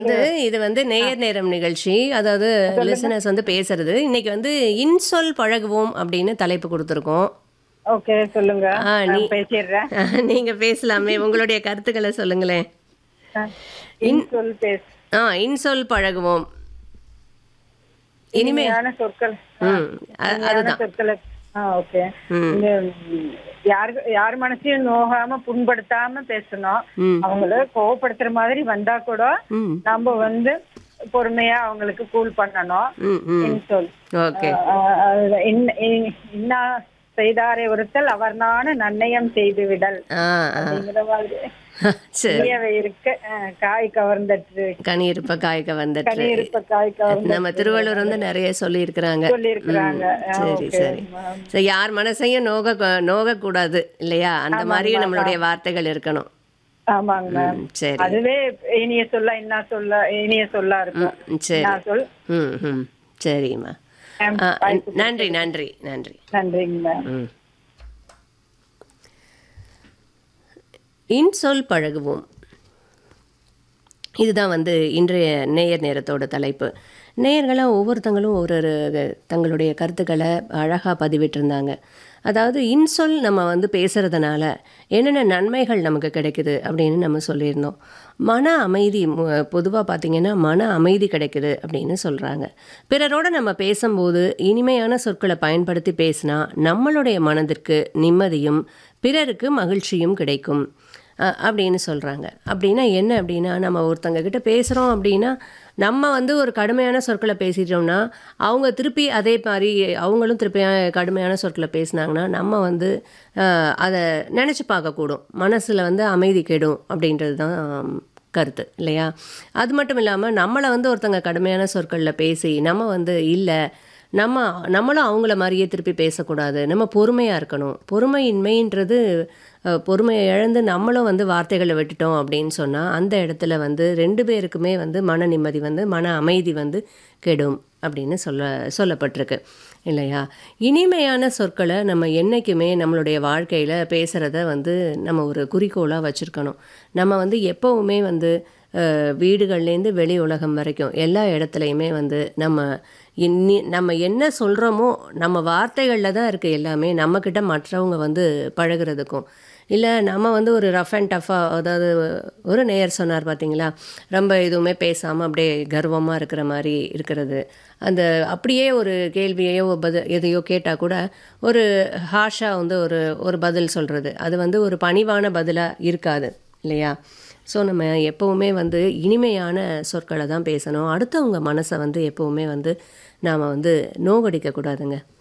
வந்து இது வந்து நேயர் நேரம் நிகழ்ச்சி அதாவது லிசனர்ஸ் வந்து பேசுறது இன்னைக்கு வந்து இன்சொல் பழகுவோம் அப்படின்னு தலைப்பு கொடுத்துருக்கோம் ஓகே சொல்லுங்க ஆ, நீ- நான் பேசிடுறேன் நீங்க பேசலாமே உங்களுடைய கருத்துக்களை சொல்லுங்களேன் ஆ, இன் சொல் பேச ஆ இன்சொல் பழகுவோம் இனிமே இனிமையான சொற்கள் ம் அ- இனிமையான சொற்களை ஆ ஓகே ம். இந்த ம், யாரு யார் மனசையும் நோகாம புண்படுத்தாம பேசணும் ம். அவங்கள கோவப்படுத்துற மாதிரி வந்தா கூட ம் நம்ம வந்து பொறுமையா அவங்களுக்கு கூல் பண்ணணும் ம் ம் இன் சொல் ஓகே ஆ, ஆ, இன்- இன்- இன்னா செய்தாரை ஒருத்தல் அவர் நானு நன்னயம் செய்து விடல் ஆ ஆ அப்படிங்கிற மாதிரி சரி இனிய வயிறுக்கு ஆ, காய் கவர்ந்தற்று கனி இருப்ப காய்க்க வந்துட்டு கனி இருப்ப காய் கவர்ந்து நம்ம திருவள்ளுவர் வந்து நிறைய சொல்லியிருக்கிறாங்க சொல்லியிருக்கிறாங்க ஆ, சரி okay. சரி சரி யார் மனசையும் நோக நோக கூடாது இல்லையா அந்த மாதிரியும் நம்மளுடைய வார்த்தைகள் இருக்கணும் ஆமாங்க மேம் ம், சரி அதுவே இனிய சொல்ல என்ன சொல்ல இனிய சொல்லா இருக்கும் ம், சரி நான் சொல் ம் ம் சரிம்மா மேம் ஆ, நன்றி நன்றி நன்றி நன்றிங்க மேம் ம் இன்சொல் பழகுவோம் இதுதான் வந்து இன்றைய நேயர் நேரத்தோட தலைப்பு நேயர்களாக ஒவ்வொருத்தங்களும் ஒரு ஒரு தங்களுடைய கருத்துக்களை அழகாக பதிவிட்டிருந்தாங்க அதாவது இன்சொல் நம்ம வந்து பேசுகிறதுனால என்னென்ன நன்மைகள் நமக்கு கிடைக்குது அப்படின்னு நம்ம சொல்லியிருந்தோம் மன அமைதி பொதுவாக பார்த்திங்கன்னா மன அமைதி கிடைக்குது அப்படின்னு சொல்கிறாங்க பிறரோட நம்ம பேசும்போது இனிமையான சொற்களை பயன்படுத்தி பேசினா நம்மளுடைய மனதிற்கு நிம்மதியும் பிறருக்கு மகிழ்ச்சியும் கிடைக்கும் அ- அப்படின்னு சொல்கிறாங்க அப்படின்னா என்ன அப்படின்னா நம்ம ஒருத்தங்க கிட்ட பேசுகிறோம் அப்படின்னா நம்ம வந்து ஒரு கடுமையான சொற்களை பேசிட்டோம்னா அவங்க திருப்பி அதே மாதிரி அவங்களும் திருப்பி கடுமையான சொற்களை பேசினாங்கன்னா நம்ம வந்து அஹ், அதை நினச்சி பார்க்கக்கூடும் மனசில் வந்து அமைதி கெடும் அப்படின்றது தான் கருத்து இல்லையா அது மட்டும் இல்லாமல் நம்மளை வந்து ஒருத்தங்க கடுமையான சொற்களில் பேசி நம்ம வந்து இல்லை நம்ம நம்மளும் அவங்கள மாதிரியே திருப்பி பேசக்கூடாது நம்ம பொறுமையாக இருக்கணும் பொறுமையின்மைன்றது அஹ், பொறுமையை இழந்து நம்மளும் வந்து வார்த்தைகளை விட்டுட்டோம் அப்படின்னு சொன்னால் அந்த இடத்துல வந்து ரெண்டு பேருக்குமே வந்து மன நிம்மதி வந்து மன அமைதி வந்து கெடும் அப்படின்னு சொல்ல சொல்லப்பட்டிருக்கு இல்லையா இனிமையான சொற்களை நம்ம என்றைக்குமே நம்மளுடைய வாழ்க்கையில் பேசுகிறத வந்து நம்ம ஒரு குறிக்கோளாக வச்சுருக்கணும் நம்ம வந்து எப்போவுமே வந்து அஹ், வீடுகள்லேருந்து வெளி உலகம் வரைக்கும் எல்லா இடத்துலையுமே வந்து நம்ம இன்னி நம்ம என்ன சொல்கிறோமோ நம்ம வார்த்தைகளில் தான் இருக்குது எல்லாமே நம்மக்கிட்ட மற்றவங்க வந்து பழகுறதுக்கும் இல்லை நம்ம வந்து ஒரு ரஃப் அண்ட் டஃப்பாக அதாவது ஒரு நேயர் சொன்னார் பார்த்தீங்களா ரொம்ப எதுவுமே பேசாமல் அப்படியே கர்வமாக இருக்கிற மாதிரி இருக்கிறது அந்த அப்படியே ஒரு கேள்வியையோ பதில் எதையோ கேட்டால் கூட ஒரு ஹாஷாக வந்து ஒரு ஒரு பதில் சொல்கிறது அது வந்து ஒரு பணிவான பதிலாக இருக்காது இல்லையா ஸோ நம்ம எப்போவுமே வந்து இனிமையான சொற்களை தான் பேசணும் அடுத்தவங்க மனசை வந்து எப்போவுமே வந்து நாம் வந்து நோகடிக்கக்கூடாதுங்க